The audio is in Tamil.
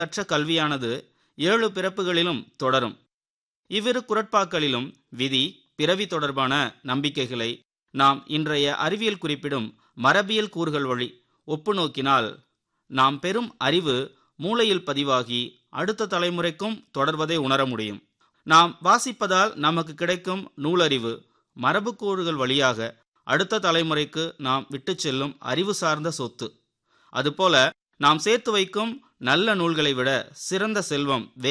கற்ற கல்வியானது ஏழு பிறப்புகளிலும் தொடரும் இவ்விரு குரட்பாக்களிலும் விதி பிறவி தொடர்பான நம்பிக்கைகளை நாம் இன்றைய அறிவியல் குறிப்பிடும் மரபியல் கூறுகள் வழி ஒப்பு நோக்கினால் நாம் பெறும் அறிவு மூளையில் பதிவாகி அடுத்த தலைமுறைக்கும் தொடர்வதை உணர முடியும் நாம் வாசிப்பதால் நமக்கு கிடைக்கும் நூலறிவு மரபுக்கூறுகள் வழியாக அடுத்த தலைமுறைக்கு நாம் விட்டுச் செல்லும் அறிவு சார்ந்த சொத்து அதுபோல நாம் சேர்த்து வைக்கும் நல்ல நூல்களை விட சிறந்த செல்வம் வே